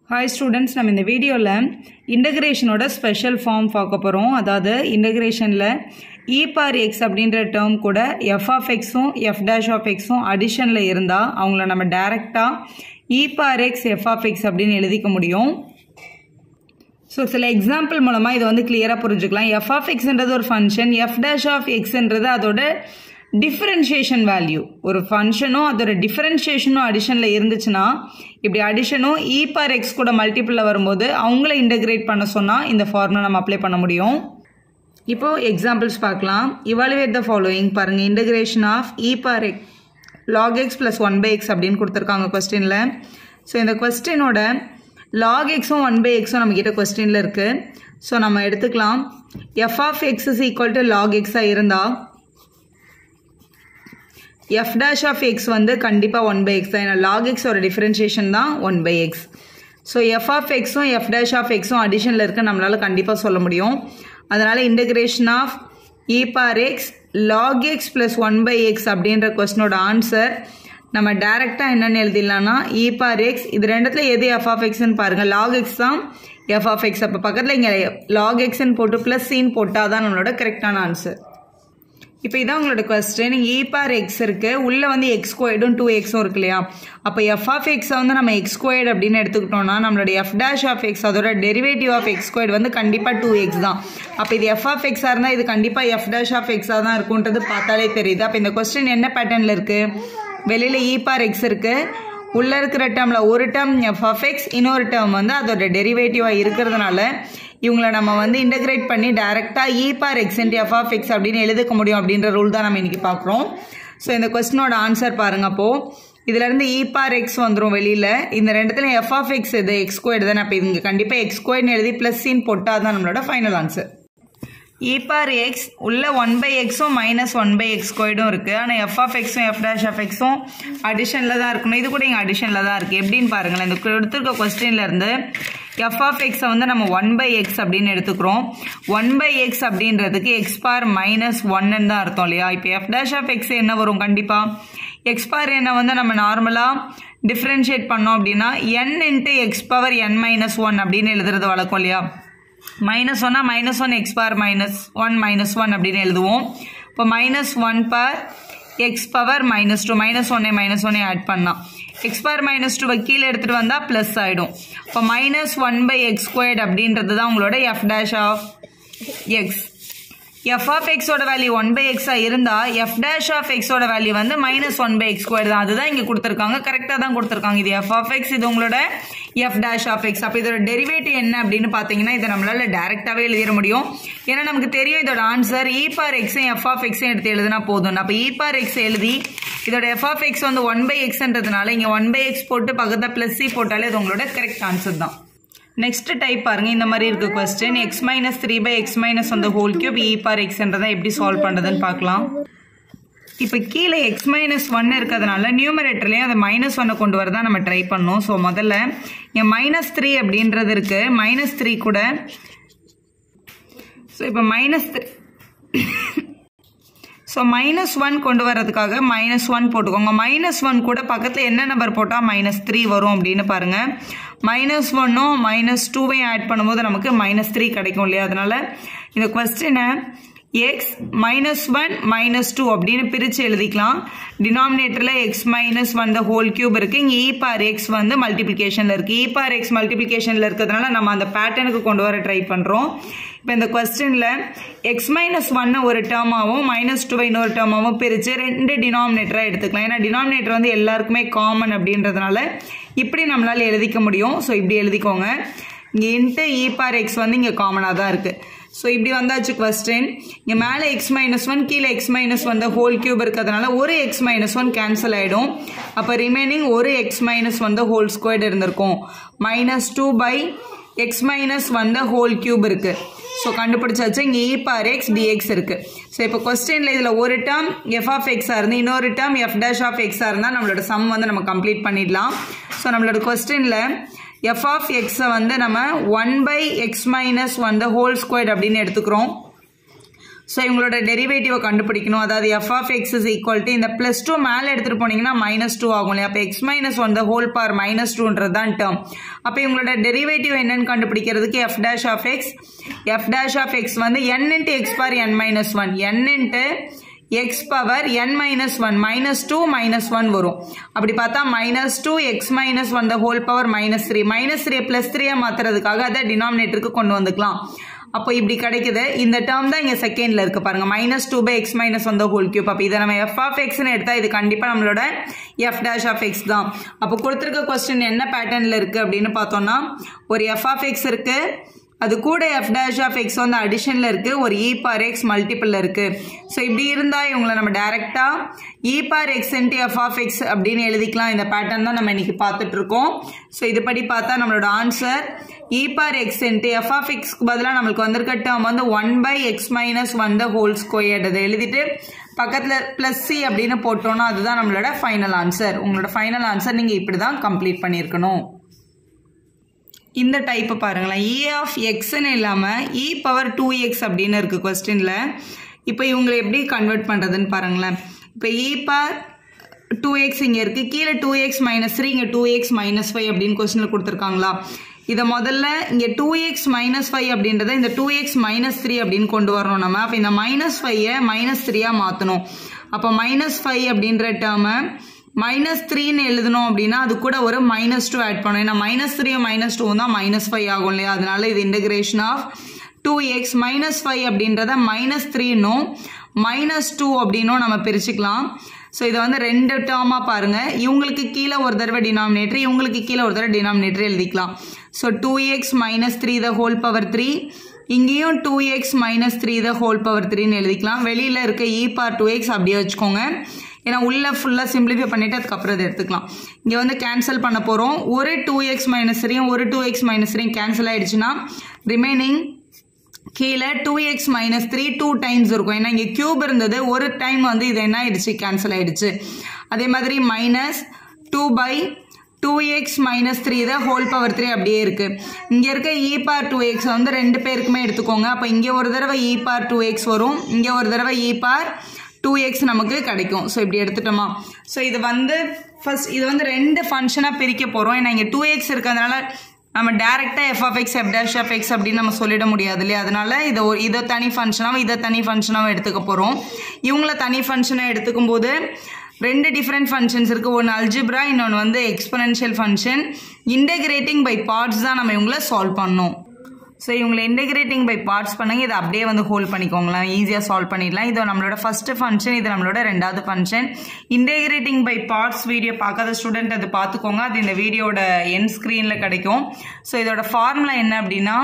hi students நம்ம இந்த வீடியோவில் இன்டகிரேஷனோட ஸ்பெஷல் ஃபார்ம் பார்க்க போகிறோம் அதாவது இன்டகிரேஷனில் இ பார் எக்ஸ் அப்படின்ற டேர்ம் கூட எஃப் ஆஃப் எக்ஸும் எஃப் டேஷ் ஆஃப் எக்ஸும் அடிஷனில் இருந்தால் அவங்கள நம்ம டைரெக்டாக e bar x f of x அப்படின்னு எழுதிக்க முடியும் ஸோ சில எக்ஸாம்பிள் மூலமாக இதை வந்து கிளியராக புரிஞ்சுக்கலாம் எஃப் ஆஃப் எக்ஸ்ன்றது ஒரு ஃபங்க்ஷன் எஃப் டேஷ் ஆஃப் எக்ஸ்ன்றது அதோட டிஃப்ரென்ஷியேஷன் வேல்யூ ஒரு ஃபங்க்ஷனும் அதோட டிஃப்ரென்ஷியேஷனும் அடிஷனில் இருந்துச்சுன்னா இப்படி அடிஷனும் இ பார் எக்ஸ் கூட மல்டிப்பிளில் வரும்போது அவங்கள இன்டகிரேட் பண்ண சொன்னால் இந்த ஃபார்முலா நம்ம அப்ளை பண்ண முடியும் இப்போ எக்ஸாம்பிள்ஸ் பார்க்கலாம் இவாலுவேட் த ஃபாலோயிங் பாருங்கள் integration of e bar x log x plus one by x அப்படின்னு கொடுத்துருக்காங்க கொஸ்டினில் ஸோ இந்த கொஸ்டினோட லாக் எக்ஸும் ஒன் பை எக்ஸும் நம்மக்கிட்ட கொஸ்டினில் இருக்குது ஸோ நம்ம எடுத்துக்கலாம் f of x is equal to log எக்ஸாக இருந்தால் எஃப் டேஷ் ஆஃப் எக்ஸ் வந்து கண்டிப்பாக ஒன் பை எக்ஸ் தான் ஏன்னா லாக் எக்ஸோட டிஃப்ரென்ஷியேஷன் தான் one by x so f of எக்ஸும் எஃப் டேஷ் ஆஃப் எக்ஸும் அடிஷனில் இருக்க நம்மளால் கண்டிப்பாக சொல்ல முடியும் அதனால் integration of e bar x log x plus one by x அப்படின்ற கொஸ்டினோட ஆன்சர் நம்ம டேரெக்டாக என்னென்னு எழுதிடலாம்னா இ பார் எக்ஸ் இது ரெண்டுத்துல எது எஃப் ஆஃப் எக்ஸ்ன்னு பாருங்கள் லாக் எக்ஸ் தான் எஃப் ஆஃப் எக்ஸ் அப்போ பக்கத்தில் இங்கே லாக் எக்ஸ்ன்னு போட்டு ப்ளஸ் சீன் போட்டால் தான் நம்மளோட கரெக்டான ஆன்சர் இப்போ இதான் உங்களோட கொஸ்டின் இ பார் எக்ஸ் இருக்குது உள்ளே வந்து எக்ஸ் ஸ்கொயர்டும் டூ எக்ஸும் இருக்கு இல்லையா அப்போ எஃப் ஆஃப் எக்ஸை வந்து நம்ம எக்ஸ் ஸ்கொயர்ட் அப்படின்னு எடுத்துக்கிட்டோம்னா நம்மளோட எஃப் டேஷ் ஆஃப் எக்ஸ் அதோட டெரிவேட்டிவ் ஆஃப் எக்ஸ் ஸ்கொயர்ட் வந்து கண்டிப்பாக டூ எக்ஸ் தான் அப்போ இது எஃப் ஆஃப் எக்ஸாக இருந்தால் இது கண்டிப்பாக எஃப் டேஷ் ஆஃப் எக்ஸாக தான் இருக்குன்றது பார்த்தாலே தெரியுது அப்போ இந்த கொஸ்டின் என்ன பேட்டர்னில் இருக்குது வெளியில் இ பார் எக்ஸ் இருக்குது உள்ளே இருக்கிற டேர்மில் ஒரு டேர்ம் எஃப் ஆஃப் எக்ஸ் இன்னொரு டேர்ம் வந்து அதோட டெரிவேட்டிவாக இருக்கிறதுனால இவங்கள நம்ம வந்து இன்டகிரேட் பண்ணி டேரெக்டாக e bar x into f of x அப்படின்னு எழுதிக்க முடியும் அப்படின்ற ரூல் தான் நம்ம இன்றைக்கி பார்க்குறோம் ஸோ இந்த கொஸ்டினோட ஆன்சர் பாருங்க அப்போது இதுலேருந்து இ பார் எக்ஸ் வந்துடும் வெளியில் இந்த ரெண்டுத்துல எஃப் ஆஃப் எக்ஸ் இது எக்ஸ் ஸ்கொயர் தானே அப்போ இங்கே கண்டிப்பாக எக்ஸ் ஸ்கொயர்னு எழுதி ப்ளஸ் சீன் போட்டால் தான் நம்மளோட final answer e bar x உள்ள ஒன் பை எக்ஸும் மைனஸ் ஒன் பை எக்ஸ் ஸ்கொயர்டும் இருக்குது ஆனால் எஃப் ஆஃப் எக்ஸும் எஃப் டேஷ் ஆஃப் எக்ஸும் அடிஷனில் தான் இருக்கணும் இது கூட இங்கே அடிஷனில் தான் இருக்குது எப்படின்னு பாருங்களேன் இந்த கொடுத்துருக்க கொஸ்டின்லேருந்து எஃப் ஆஃப் எக்ஸை வந்து நம்ம ஒன் பை எக்ஸ் அப்படின்னு எடுத்துக்கிறோம் ஒன் பை எக்ஸ் அப்படின்றதுக்கு எக்ஸ் பார் மைனஸ் ஒன்னு தான் அர்த்தம் இல்லையா இப்போ எஃப் டேஷ் ஆஃப் எக்ஸ் என்ன வரும் கண்டிப்பாக எக்ஸ் பார் என்ன வந்து நம்ம நார்மலாக டிஃப்ரென்ஷியேட் பண்ணோம் அப்படின்னா n into x power n minus one அப்படின்னு எழுதுறது வழக்கம் இல்லையா மைனஸ் ஒன்னா minus one x bar minus one minus one அப்படின்னு எழுதுவோம் இப்போ minus one bar x power minus two minus ஒன்னே மைனஸ் ஒன்னே ஆட் பண்ணலாம் எக்ஸ் பவர் மைனஸ் டூவை கீழே எடுத்துகிட்டு வந்தால் ப்ளஸ் ஆகிடும் இப்போ minus one by x squared அப்படின்றது தான் உங்களோட f dash of x f of எக்ஸோட வேல்யூ ஒன் பை எக்ஸாக இருந்தால் எஃப் டேஷ் ஆஃப் எக்ஸோட வேல்யூ வந்து minus one by x square தான் அதுதான் இங்கே கொடுத்துருக்காங்க கரெக்டாக தான் கொடுத்துருக்காங்க இது எஃப் ஆஃப் எக்ஸ் இது உங்களோட எஃப் டேஷ் ஆஃப் எக்ஸ் அப்போ இதோட டெரிவேட்டிவ் என்ன அப்படின்னு பார்த்தீங்கன்னா இதை நம்மளால டேரெக்டாகவே எழுதிட முடியும் ஏன்னா நமக்கு தெரியும் இதோட ஆன்சர் இ பார் எக்ஸையும் எஃப் ஆஃப் எக்ஸையும் எடுத்து எழுதினா போதும் அப்போ இ பார் எக்ஸ் எழுதி இதோட எஃப் ஆஃப் எக்ஸ் வந்து ஒன் பை எக்ஸ்ன்றதுனால இங்கே ஒன் பை எக்ஸ் போட்டு பக்கத்தில் ப்ளஸ் சி போட்டாலே இது உங்களோட கரெக்ட் ஆன்சர் தான் நெக்ஸ்ட் டைப் பாருங்க இந்த மாதிரி இருக்கு question x minus three by x minus அந்த ஹோல் கியூப் இ பார் எக்ஸ்ன்றதை எப்படி சால்வ் பண்ணுறதுன்னு பார்க்கலாம் இப்போ கீழே எக்ஸ் மைனஸ் ஒன் இருக்கிறதுனால நியூமரேட்டர்லேயும் அதை மைனஸ் ஒன்னை கொண்டு வரதா நம்ம ட்ரை பண்ணோம் ஸோ முதல்ல இங்கே மைனஸ் த்ரீ அப்படின்றது இருக்கு மைனஸ் த்ரீ கூட ஸோ இப்போ minus three so minus one கொண்டு வரதுக்காக மைனஸ் ஒன் போட்டுக்கோங்க மைனஸ் ஒன் கூட பக்கத்தில் என்ன நம்பர் போட்டால் மைனஸ் த்ரீ வரும் அப்படின்னு பாருங்கள் மைனஸ் ஒன்னும் மைனஸ் டூவையும் ஆட் பண்ணும்போது நமக்கு மைனஸ் த்ரீ கிடைக்கும் இல்லையா அதனால் இந்த கொஸ்டினை x minus one minus two அப்படின்னு பிரித்து எழுதிக்கலாம் டினாமினேட்டரில் x minus one the whole cube இருக்குது இங்கே இ பார் எக்ஸ் வந்து மல்டிப்ளிகேஷனில் இருக்குது இ பார் எக்ஸ் மல்டிப்ளிகேஷனில் இருக்கிறதுனால நம்ம அந்த பேட்டர்னுக்கு கொண்டு வர ட்ரை பண்ணுறோம் இப்போ இந்த கொஸ்டினில் எக்ஸ் மைனஸ் ஒன்னை ஒரு டேர்மாகவும் மைனஸ் டூவை இன்னொரு டேர்மாகவும் பிரித்து ரெண்டு டினாமினேட்டராக எடுத்துக்கலாம் ஏன்னா டினாமினேட்டர் வந்து எல்லாருக்குமே காமன் அப்படின்றதுனால இப்படி நம்மளால் எழுதிக்க முடியும் ஸோ இப்படி எழுதிக்கோங்க இங்கே இன்ட்டு இ பார் எக்ஸ் வந்து இங்கே காமனாக தான் இருக்குது ஸோ இப்படி வந்தாச்சு கொஸ்டின் இங்கே மேலே எக்ஸ் மைனஸ் ஒன் கீழே x minus one whole cube இருக்கிறதுனால ஒரு எக்ஸ் மைனஸ் ஒன் கேன்சல் ஆகிடும் அப்போ ரிமைனிங் ஒரு x minus one whole squared இருந்திருக்கும் minus two by x minus one whole cube இருக்குது ஸோ கண்டுபிடிச்சாச்சு இங்கே இ பார் எக்ஸ் டிஎக்ஸ் இருக்குது ஸோ இப்போ கொஸ்டினில் இதில் ஒரு டேர்ம் எஃப் ஆஃப் எக்ஸாக இருந்து இன்னொரு டேர்ம் எஃப் டேஷ் ஆஃப் எக்ஸாக இருந்தால் நம்மளோட சம் வந்து நம்ம கம்ப்ளீட் பண்ணிடலாம் ஸோ நம்மளோட கொஸ்டினில் எஃப் ஆஃப் எக்ஸை வந்து நம்ம one by x minus one the whole square அப்படின்னு எடுத்துக்கிறோம் ஸோ இவங்களோட டெரிவேட்டிவை கண்டுபிடிக்கணும் அதாவது f of x is equal to இந்த ப்ளஸ் டூ மேலே எடுத்துகிட்டு போனீங்கன்னா மைனஸ் டூ ஆகும் இல்லையா அப்போ x minus one the whole bar minus டூன்றது தான் டேர்ம் அப்போ இவங்களோட டெரிவேட்டிவ் என்னன்னு கண்டுபிடிக்கிறதுக்கு f dash of x f dash of x வந்து n into x bar n minus one n into x power n minus one minus two minus one வரும் அப்படி பார்த்தா minus two x minus one the whole power minus three minus three plus த்ரீயாக மாற்றுறதுக்காக அதை டினாமினேட்டருக்கு கொண்டு வந்துக்கலாம் அப்போ இப்படி கிடைக்குது இந்த டேர்ம் தான் இங்கே செகண்டில் இருக்கு பாருங்க minus two by x minus one the whole cube அப்போ இதை நம்ம எஃப் ஆஃப் எக்ஸ்னு எடுத்தால் இது கண்டிப்பாக நம்மளோட எஃப் டேஷ் ஆஃப் எக்ஸ் தான் அப்போ கொடுத்துருக்க கொஸ்டின் என்ன பேட்டர்னில் இருக்குது அப்படின்னு பார்த்தோம்னா ஒரு எஃப் ஆஃப் எக்ஸ் இருக்குது அது கூட எஃப் டேஷ் ஆஃப் எக்ஸ் வந்து அடிஷனில் இருக்குது ஒரு இ பார் எக்ஸ் மல்டிப்பிளில் இருக்குது ஸோ இப்படி இருந்தால் இவங்களை நம்ம டேரெக்டாக e bar x into f of x அப்படின்னு எழுதிக்கலாம் இந்த பேட்டர்ன் தான் நம்ம இன்னைக்கு பார்த்துட்டு இருக்கோம் ஸோ இதுபடி பார்த்தா நம்மளோட answer e bar x into f of எக்ஸ்க்கு பதிலாக நம்மளுக்கு வந்திருக்க டேர்ம் வந்து one by x minus one the whole squared அதை எழுதிட்டு பக்கத்தில் ப்ளஸ் சி அப்படின்னு போட்டோம்னா அதுதான் நம்மளோட ஃபைனல் ஆன்சர் உங்களோட ஃபைனல் ஆன்சர் நீங்கள் இப்படி தான் கம்ப்ளீட் பண்ணியிருக்கணும் இந்த டைப்பை பாருங்களேன் இ ஆஃப் எக்ஸ்ன்னு இல்லாமல் இ பவர் டூ எக்ஸ் அப்படின்னு இருக்குது கொஸ்டினில் இப்போ இவங்களை எப்படி கன்வெர்ட் பண்ணுறதுன்னு பாருங்களேன் இப்போ இ பார் டூ எக்ஸ் இங்கே இருக்குது கீழே டூ எக்ஸ் மைனஸ் த்ரீ இங்கே டூ எக்ஸ் மைனஸ் ஃபைவ் அப்படின்னு கொஸ்டினில் கொடுத்துருக்காங்களா இதை முதல்ல இங்கே டூ எக்ஸ் மைனஸ் ஃபைவ் அப்படின்றத இந்த டூ எக்ஸ் மைனஸ் த்ரீ அப்படின்னு கொண்டு வரணும் நம்ம அப்போ இந்த மைனஸ் ஃபைவை மைனஸ் த்ரீயாக மாற்றணும் அப்போ மைனஸ் ஃபைவ் அப்படின்ற டேர்மை மைனஸ் த்ரீன்னு எழுதணும் அப்படின்னா அது கூட ஒரு மைனஸ் டூ ஆட் பண்ணணும் ஏன்னா மைனஸ் த்ரீயும் மைனஸ் டூ தான் மைனஸ் ஃபைவ் ஆகும் இல்லையா அதனால இது integration of two x minus five அப்படின்றத மைனஸ் த்ரீன்னும் மைனஸ் டூ அப்படின்னும் நம்ம பிரிச்சுக்கலாம் ஸோ இதை வந்து ரெண்டு டேர்மாக பாருங்கள் இவங்களுக்கு கீழே ஒரு தடவை டினாமினேட்டர் இவங்களுக்கு கீழே ஒரு தடவை டினாமினேட்டர் எழுதிக்கலாம் so two x minus three the whole power three இங்கேயும் two x minus three the whole power த்ரீன்னு எழுதிக்கலாம் வெளியில் இருக்க இ பார் டூ எக்ஸ் அப்படியே வச்சுக்கோங்க ஏன்னா உள்ளே ஃபுல்லாக சிம்பிளிஃபை பண்ணிவிட்டு அதுக்கப்புறம் இதை எடுத்துக்கலாம் இங்கே வந்து கேன்சல் பண்ண போகிறோம் ஒரு டூ எக்ஸ் மைனஸ் த்ரீயும் ஒரு டூ எக்ஸ் மைனஸ் த்ரீயும் கேன்சல் ஆகிடுச்சுன்னா ரிமைனிங் கீழே two x minus three two times இருக்கும் ஏன்னா இங்கே க்யூப் இருந்தது ஒரு டைம் வந்து இது என்ன ஆயிடுச்சு கேன்சல் ஆயிடுச்சு அதே மாதிரி minus two by two x minus three தான் ஹோல் பவர் த்ரீ அப்படியே இருக்குது இங்கே இருக்க இ பார் டூ எக்ஸ் வந்து ரெண்டு பேருக்குமே எடுத்துக்கோங்க அப்போ இங்கே ஒரு தடவை இ பார் டூ எக்ஸ் வரும் இங்கே ஒரு தடவை இ பார் டூ எக்ஸ் நமக்கு கிடைக்கும் ஸோ இப்படி எடுத்துட்டோமா ஸோ இது வந்து ஃபர்ஸ்ட் இது வந்து ரெண்டு ஃபங்க்ஷனாக பிரிக்க போகிறோம் ஏன்னா இங்கே டூ எக்ஸ் இருக்கிறதுனால நம்ம டேரெக்டாக f of x f dash of x அப்படின்னு நம்ம சொல்லிட முடியாது இல்லையா அதனால இதை ஒரு இதை தனி ஃபங்க்ஷனாகவும் இதை தனி ஃபங்க்ஷனாகவும் எடுத்துக்க போகிறோம் இவங்கள தனி ஃபங்க்ஷனாக எடுத்துக்கும் போது ரெண்டு டிஃப்ரெண்ட் ஃபங்க்ஷன்ஸ் இருக்குது ஒன்று அல்ஜிப்ரா இன்னொன்று வந்து exponential function integrating by parts தான் நம்ம இவங்கள சால்வ் பண்ணோம் ஸோ இவங்களை இன்டகிரேட்டிங் பை பார்ட்ஸ் பண்ணுங்க இதை அப்படியே வந்து ஹோல்ட் பண்ணிக்கோங்களேன் ஈஸியாக சால்வ் பண்ணிடலாம் இது நம்மளோட ஃபர்ஸ்ட் ஃபங்க்ஷன் இது நம்மளோட ரெண்டாவது function integrating by parts video பார்க்காத ஸ்டூடெண்ட் அது பார்த்துக்கோங்க அது இந்த வீடியோட என் ஸ்க்ரீனில் கிடைக்கும் ஸோ இதோட ஃபார்முலா என்ன அப்படின்னா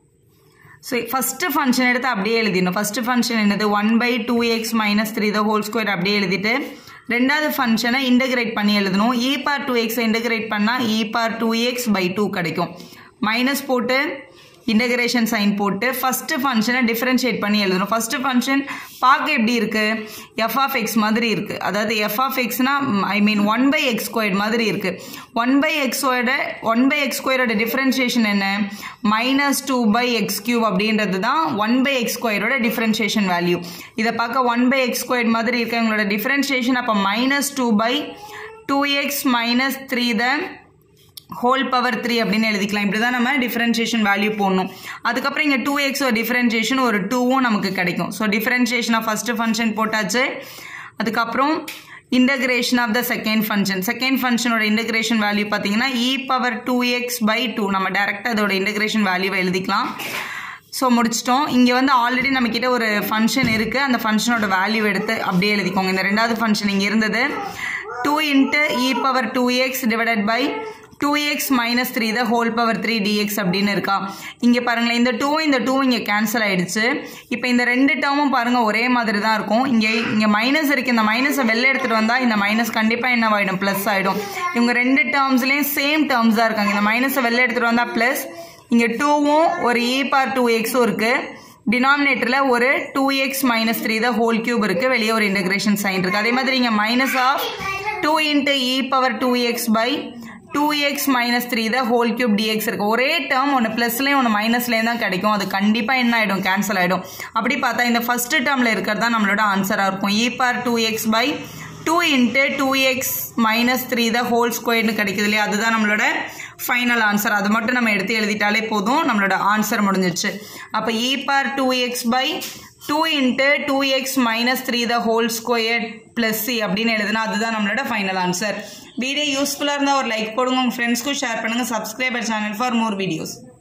ஸோ ஃபஸ்ட்டு ஃபங்க்ஷன் எடுத்து அப்படியே எழுதிடணும் ஃபஸ்ட்டு ஃபங்க்ஷன் என்னது one by two x minus three the whole square அப்படியே எழுதிட்டு ரெண்டாவது ஃபங்க்ஷனை இன்டகிரேட் பண்ணி எழுதணும் இ பார் டூ எக்ஸை இன்டகிரேட் பண்ணால் e bar two x by two கிடைக்கும் மைனஸ் போட்டு இன்டகிரேஷன் சைன் போட்டு ஃபஸ்ட்டு ஃபங்க்ஷனை டிஃப்ரென்ஷியேட் பண்ணி எழுதணும் ஃபஸ்ட்டு ஃபங்க்ஷன் பார்க்க எப்படி இருக்குது எஃப் ஆஃப் எக்ஸ் மாதிரி இருக்குது அதாவது எஃப் ஆஃப் எக்ஸ்னா I mean one by x squared மாதிரி இருக்குது ஒன் பை எக்ஸோட ஒன் பை எக்ஸ் ஸ்கொயரோட டிஃப்ரென்ஷியேஷன் என்ன minus two by x cube அப்படின்றது தான் ஒன் பை எக்ஸ் ஸ்கொயரோட டிஃப்ரென்ஷியேஷன் வேல்யூ இதை பார்க்க ஒன் பை எக்ஸ் ஸ்கொயர் மாதிரி இருக்கு உங்களோட டிஃப்ரென்ஷியேஷன் அப்போ minus two by two x minus three the whole power three அப்படின்னு எழுதிக்கலாம் இப்படி தான் நம்ம டிஃப்ரென்ஷியேஷன் வேல்யூ போடணும் அதுக்கப்புறம் இங்கே டூ எக்ஸ் ஒரு டிஃப்ரென்ஷியேஷன் ஒரு டூவும் நமக்கு கிடைக்கும் so differentiation of first function போட்டாச்சு அதுக்கப்புறம் integration of the second function second ஃபங்க்ஷனோட இன்டகிரேஷன் வேல்யூ பார்த்தீங்கன்னா e power two x by two நம்ம டேரெக்டாக அதோட இன்டகிரேஷன் வேல்யூவை எழுதிக்கலாம் ஸோ முடிச்சிட்டோம் இங்கே வந்து ஆல்ரெடி நம்மக்கிட்ட ஒரு ஃபங்க்ஷன் இருக்குது அந்த ஃபங்க்ஷனோட வேல்யூ எடுத்து அப்படியே எழுதிக்கோங்க இந்த ரெண்டாவது ஃபங்க்ஷன் இங்கே இருந்தது two into e power two x divided by two x minus three the whole power three dx அப்படின்னு இருக்கா இங்கே பாருங்களேன் இந்த டூ இந்த டூ இங்கே கேன்சல் ஆயிடுச்சு இப்போ இந்த ரெண்டு டேர்மும் பாருங்கள் ஒரே மாதிரி தான் இருக்கும் இங்கே இங்கே மைனஸ் இருக்குது இந்த மைனஸை வெளில எடுத்துகிட்டு வந்தால் இந்த மைனஸ் கண்டிப்பாக என்ன ஆகிடும் ப்ளஸ் ஆகிடும் இவங்க ரெண்டு டேர்ம்ஸ்லேயும் சேம் டேர்ம்ஸ் தான் இருக்காங்க இந்த மைனஸை வெளில எடுத்துகிட்டு வந்தால் ப்ளஸ் இங்கே டூவும் ஒரு இ பார் டூ எக்ஸும் இருக்குது டினாமினேட்டரில் ஒரு டூ எக்ஸ் மைனஸ் த்ரீ தான் ஹோல் கியூப் இருக்குது வெளியே ஒரு இன்டகிரேஷன் சைன் இருக்குது அதே மாதிரி இங்கே minus of two into e power two x by two x minus three the whole cube dx இருக்குது ஒரே டேர்ம் ஒன்று ப்ளஸ்லேயும் ஒன்று மைனஸ்லேயும் தான் கிடைக்கும் அது கண்டிப்பாக என்ன ஆகிடும் கேன்சல் ஆகிடும் அப்படி பார்த்தா இந்த ஃபஸ்ட்டு டேர்மில் இருக்கிறது தான் நம்மளோட ஆன்சராக இருக்கும் e bar two x by two into two x minus three the whole ஸ்கொயர்னு கிடைக்குது இல்லையா அதுதான் நம்மளோட ஃபைனல் ஆன்சர் அது மட்டும் நம்ம எடுத்து எழுதிட்டாலே போதும் நம்மளோட ஆன்சர் முடிஞ்சிச்சு அப்போ e bar two x by two into two x minus three the whole square plus C அப்படின்னு எழுதுனா அதுதான் நம்மளோட ஃபைனல் ஆன்சர் வீடியோ யூஸ்ஃபுல்லாக இருந்தால் ஒரு லைக் போடுங்க உங்கள் ஃப்ரெண்ட்ஸ்க்கும் ஷேர் பண்ணுங்கள் subscriber channel for more videos